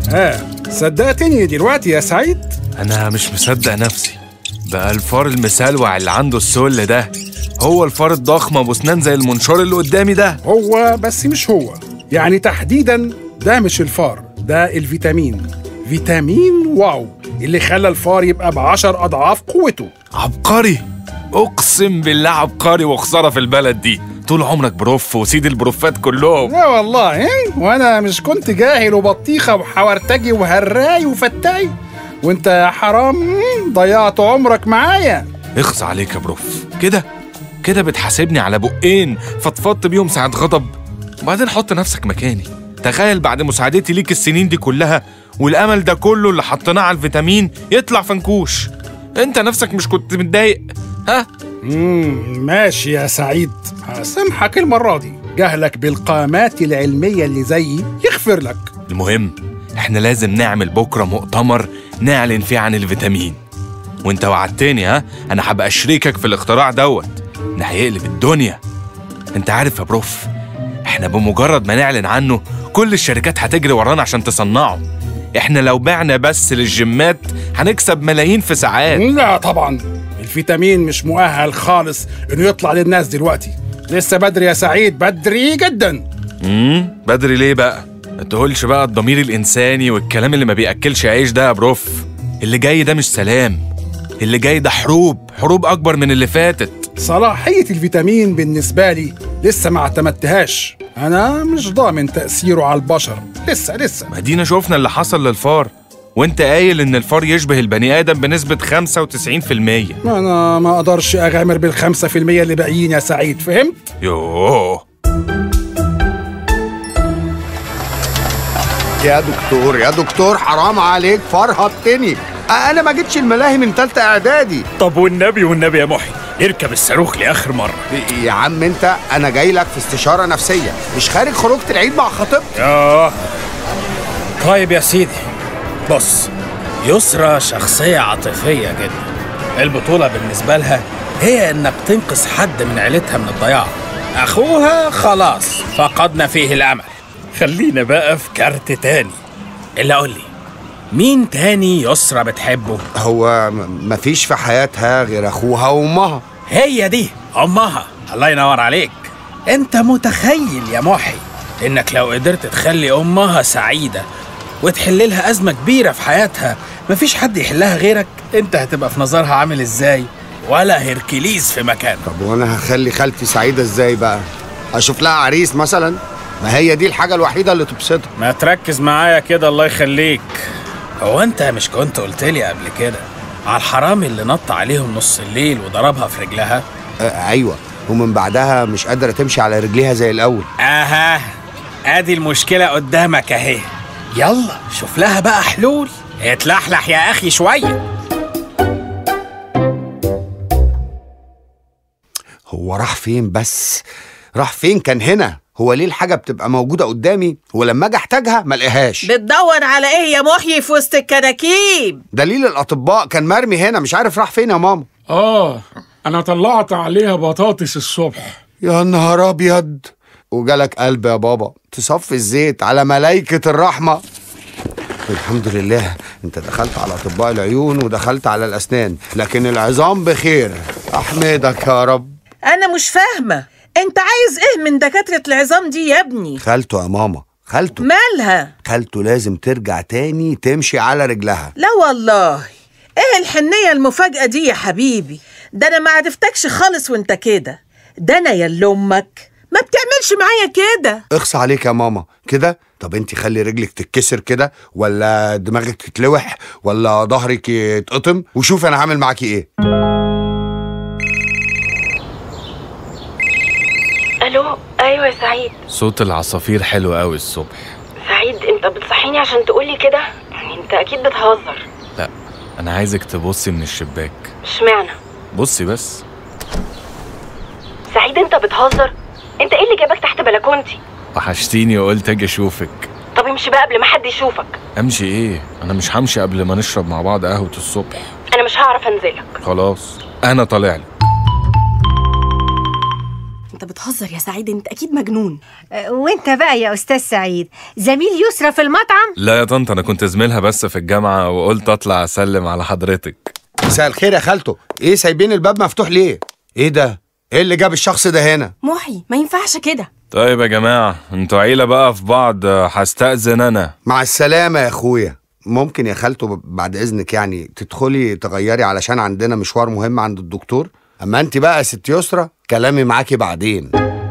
اه صدقتني دلوقتي يا سعيد انا مش مصدق نفسي بقى الفار المسلوع اللي عنده السل ده هو الفار الضخم ابو سنان زي المنشار اللي قدامي ده هو بس مش هو يعني تحديدا ده مش الفار ده الفيتامين فيتامين واو اللي خلى الفار يبقى بعشر أضعاف قوته عبقري اقسم بالله عبقري وخساره في البلد دي طول عمرك بروف وسيد البروفات كلهم لا والله إيه؟ وانا مش كنت جاهل وبطيخه وحورتجي وهراي وفتاي وانت يا حرام مم، ضيعت عمرك معايا اخص عليك يا بروف كده كده بتحاسبني على بقين فضفضت بيهم ساعة غضب وبعدين حط نفسك مكاني تخيل بعد مساعدتي ليك السنين دي كلها والامل ده كله اللي حطيناه على الفيتامين يطلع فنكوش انت نفسك مش كنت متضايق ها مم، ماشي يا سعيد هسامحك المرة دي جهلك بالقامات العلمية اللي زيي يغفر لك المهم احنا لازم نعمل بكره مؤتمر نعلن فيه عن الفيتامين وانت وعدتني ها انا هبقى شريكك في الاختراع دوت ده هيقلب الدنيا انت عارف يا بروف احنا بمجرد ما نعلن عنه كل الشركات هتجري ورانا عشان تصنعه احنا لو بعنا بس للجيمات هنكسب ملايين في ساعات لا طبعا الفيتامين مش مؤهل خالص انه يطلع للناس دلوقتي لسه بدري يا سعيد بدري جدا امم بدري ليه بقى ما تقولش بقى الضمير الانساني والكلام اللي ما بياكلش عيش ده يا بروف اللي جاي ده مش سلام اللي جاي ده حروب حروب اكبر من اللي فاتت صلاحية الفيتامين بالنسبة لي لسه ما اعتمدتهاش أنا مش ضامن تأثيره على البشر لسه لسه ما دينا شفنا اللي حصل للفار وانت قايل ان الفار يشبه البني ادم بنسبة 95% ما أنا ما أقدرش أغامر بالخمسة في المية اللي باقيين يا سعيد فهمت؟ يوه يا دكتور يا دكتور حرام عليك فرهطتني انا ما جيتش الملاهي من تالتة اعدادي طب والنبي والنبي يا محي اركب الصاروخ لاخر مره يا عم انت انا جاي لك في استشاره نفسيه مش خارج خروجه العيد مع خطيبتي ياه طيب يا سيدي بص يسرى شخصية عاطفية جدا البطولة بالنسبة لها هي انك تنقذ حد من عيلتها من الضياع اخوها خلاص فقدنا فيه الامل خلينا بقى في كارت تاني اللي قول لي مين تاني يسرى بتحبه هو م- مفيش في حياتها غير اخوها وامها هي دي امها الله ينور عليك انت متخيل يا محي انك لو قدرت تخلي امها سعيده وتحل لها ازمه كبيره في حياتها مفيش حد يحلها غيرك انت هتبقى في نظرها عامل ازاي ولا هيركليز في مكانه طب وانا هخلي خالتي سعيده ازاي بقى اشوف لها عريس مثلا ما هي دي الحاجه الوحيده اللي تبسطها ما تركز معايا كده الله يخليك هو انت مش كنت قلت لي قبل كده على الحرامي اللي نط عليهم نص الليل وضربها في رجلها آه ايوه ومن بعدها مش قادره تمشي على رجليها زي الاول اها ادي المشكلة قدامك اهي يلا شوف لها بقى حلول اتلحلح يا اخي شوية هو راح فين بس راح فين كان هنا هو ليه الحاجه بتبقى موجوده قدامي ولما اجي احتاجها ما الاقيهاش بتدور على ايه يا محيي في وسط الكراكيب دليل الاطباء كان مرمي هنا مش عارف راح فين يا ماما آه أنا طلعت عليها بطاطس الصبح يا نهار ابيض وجالك قلب يا بابا تصفي الزيت على ملايكة الرحمة الحمد لله انت دخلت على اطباء العيون ودخلت على الاسنان لكن العظام بخير احمدك يا رب انا مش فاهمه انت عايز ايه من دكاتره العظام دي يا ابني خالته يا ماما خالته مالها خالته لازم ترجع تاني تمشي على رجلها لا والله ايه الحنيه المفاجاه دي يا حبيبي ده انا ما عرفتكش خالص وانت كده ده انا يا اللي امك ما بتعملش معايا كده اخص عليك يا ماما كده طب انت خلي رجلك تتكسر كده ولا دماغك تتلوح ولا ظهرك يتقطم وشوف انا هعمل معاكي ايه الو ايوه يا سعيد صوت العصافير حلو قوي الصبح سعيد انت بتصحيني عشان تقولي كده يعني انت اكيد بتهزر لا انا عايزك تبصي من الشباك اشمعنى بصي بس سعيد انت بتهزر انت ايه اللي جابك تحت بلكونتي وحشتيني وقلت اجي اشوفك طب امشي بقى قبل ما حد يشوفك امشي ايه انا مش همشي قبل ما نشرب مع بعض قهوة الصبح انا مش هعرف انزلك خلاص انا طالع لك انت بتهزر يا سعيد انت اكيد مجنون أه، وانت بقى يا استاذ سعيد زميل يسرى في المطعم لا يا طنط انا كنت زميلها بس في الجامعه وقلت اطلع اسلم على حضرتك مساء الخير يا خالته ايه سايبين الباب مفتوح ليه ايه ده ايه اللي جاب الشخص ده هنا محي ما ينفعش كده طيب يا جماعه انتوا عيله بقى في بعض هستأذن انا مع السلامه يا اخويا ممكن يا خالته ب- بعد اذنك يعني تدخلي تغيري علشان عندنا مشوار مهم عند الدكتور اما انت بقى يا ست يسرى كلامي معاكي بعدين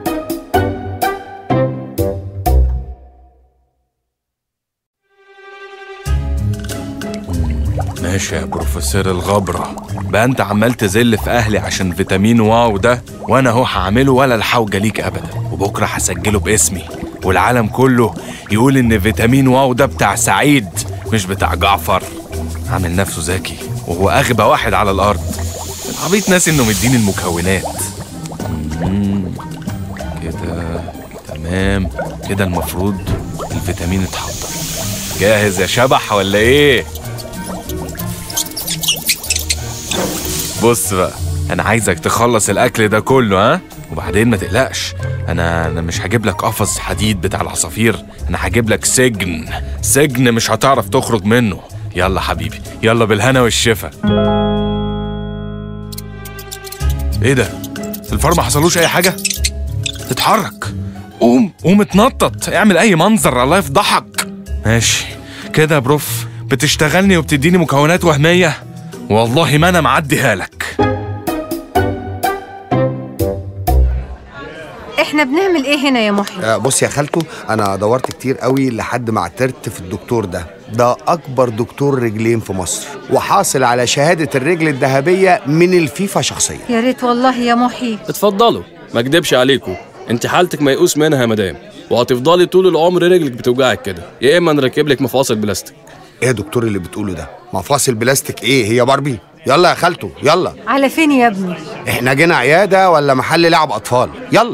ماشي يا بروفيسور الغبرة بقى انت عمال تذل في اهلي عشان فيتامين واو ده وانا اهو هعمله ولا الحوجة ليك ابدا وبكرة هسجله باسمي والعالم كله يقول ان فيتامين واو ده بتاع سعيد مش بتاع جعفر عامل نفسه ذكي وهو اغبى واحد على الارض العبيط ناسي انه مديني المكونات مم، كده تمام كده المفروض الفيتامين اتحضر جاهز يا شبح ولا ايه بص بقى انا عايزك تخلص الاكل ده كله ها وبعدين ما تقلقش انا انا مش هجيب لك قفص حديد بتاع العصافير انا هجيب لك سجن سجن مش هتعرف تخرج منه يلا حبيبي يلا بالهنا والشفا ايه ده الفار ما حصلوش اي حاجه اتحرك قوم قوم اتنطط اعمل اي منظر الله يفضحك ماشي كده يا بروف بتشتغلني وبتديني مكونات وهميه والله ما انا معديها لك احنا بنعمل ايه هنا يا محي آه، بص يا خالته انا دورت كتير قوي لحد ما اعترت في الدكتور ده ده اكبر دكتور رجلين في مصر وحاصل على شهاده الرجل الذهبيه من الفيفا شخصيا يا ريت والله يا محي اتفضلوا ما اكدبش عليكم انت حالتك ميؤوس منها يا مدام وهتفضلي طول العمر رجلك بتوجعك كده يا اما نركب لك مفاصل بلاستيك ايه يا دكتور اللي بتقوله ده مفاصل بلاستيك ايه هي باربي يلا يا خالته يلا على فين يا ابني احنا جينا عياده ولا محل لعب اطفال يلا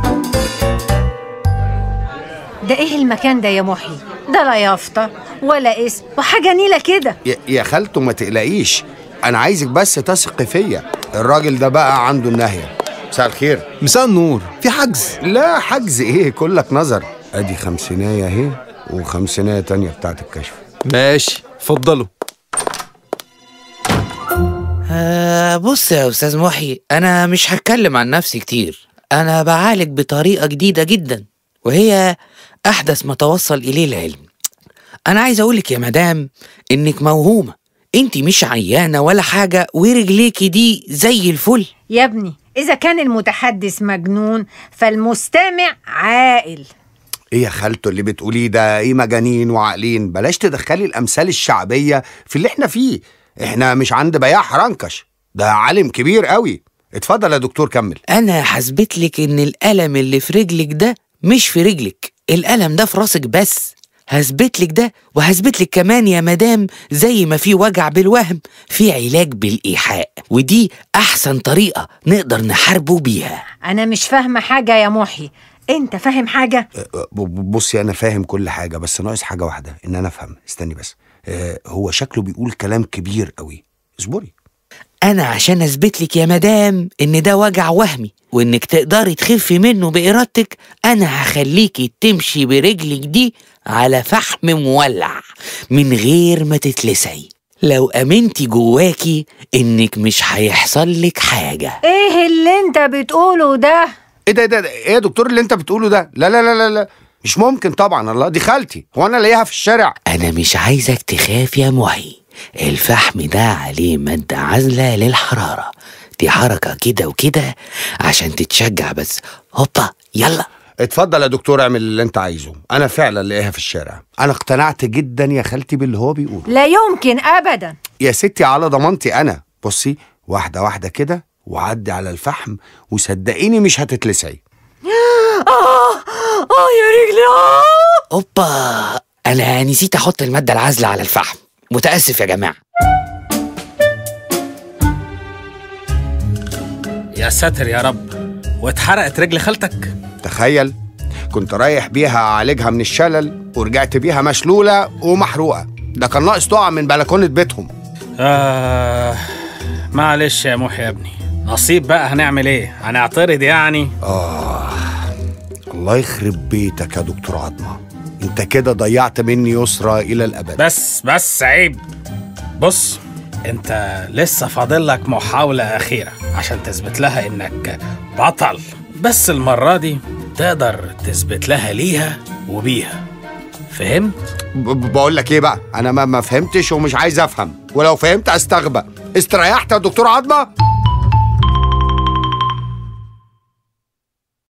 ده ايه المكان ده يا محي ده لا يافطة ولا اسم وحاجة نيلة كده يا- يا خالته ما تقلقيش انا عايزك بس تثقي فيا الراجل ده بقى عنده النهيه مساء الخير مساء النور في حجز لا حجز ايه كلك نظر ادي خمسينية اهي وخمسينية تانية بتاعت الكشف ماشي اتفضلوا آه بص يا أستاذ محي أنا مش هتكلم عن نفسي كتير أنا بعالج بطريقة جديدة جدا وهي أحدث ما توصل إليه العلم أنا عايز أقولك يا مدام إنك موهومة أنت مش عيانة ولا حاجة ورجليكي دي زي الفل يا ابني إذا كان المتحدث مجنون فالمستمع عاقل ايه يا خالته اللي بتقوليه ده ايه مجانين وعاقلين بلاش تدخلي الامثال الشعبية في اللي احنا فيه احنا مش عند بياع حرنكش ده عالم كبير قوي اتفضل يا دكتور كمل أنا هثبت لك إن الألم اللي في رجلك ده مش في رجلك الألم ده في راسك بس هثبت لك ده وهثبت لك كمان يا مدام زي ما في وجع بالوهم في علاج بالإيحاء ودي أحسن طريقة نقدر نحاربه بيها أنا مش فاهمة حاجة يا محي أنت فاهم حاجة ب- ب- بصي انا فاهم كل حاجة بس ناقص حاجة واحدة ان انا افهم استني بس اه هو شكله بيقول كلام كبير قوي اصبري أنا عشان أثبت لك يا مدام إن ده وجع وهمي وإنك تقدري تخفي منه بإرادتك أنا هخليكي تمشي برجلك دي على فحم مولع من غير ما تتلسعي لو أمنتي جواكي إنك مش هيحصل لك حاجة إيه اللي أنت بتقوله ده ايه ده ده ده- ايه يا دكتور اللي انت بتقوله ده لا لا لا لا لا مش ممكن طبعا الله دي خالتي هو انا الاقيها في الشارع أنا مش عايزك تخاف يا محي الفحم ده عليه مادة عازلة للحرارة دي حركة كده وكده عشان تتشجع بس هوبا يلا اتفضل يا دكتور اعمل اللي انت عايزه انا فعلا لاقيها في الشارع انا اقتنعت جدا يا خالتي باللي هو بيقوله لا يمكن أبدا يا ستي على ضمانتي انا بصي واحده واحده كده وعدي على الفحم وصدقيني مش هتتلسعي آه آه يا رجلي آه هوبا أنا نسيت أحط المادة العازلة على الفحم متأسف يا جماعة يا ساتر يا رب واتحرقت رجل خالتك تخيل كنت رايح بيها اعالجها من الشلل ورجعت بيها مشلوله ومحروقه ده كان ناقص تقع من بلكونه بيتهم آه معلش يا محي يا ابني نصيب بقى هنعمل ايه هنعترض يعني آه الله يخرب بيتك يا دكتور عظمة انت كده ضيعت مني يسرى إلى الأبد بس بس عيب بص انت لسه فاضل لك محاولة أخيرة عشان تثبت لها إنك بطل بس المرة دي تقدر تثبت لها ليها وبيها فهمت؟ ب- ب- بقول لك ايه بقى انا ما ما فهمتش ومش عايز افهم ولو فهمت استغبى استريحت يا دكتور عظمة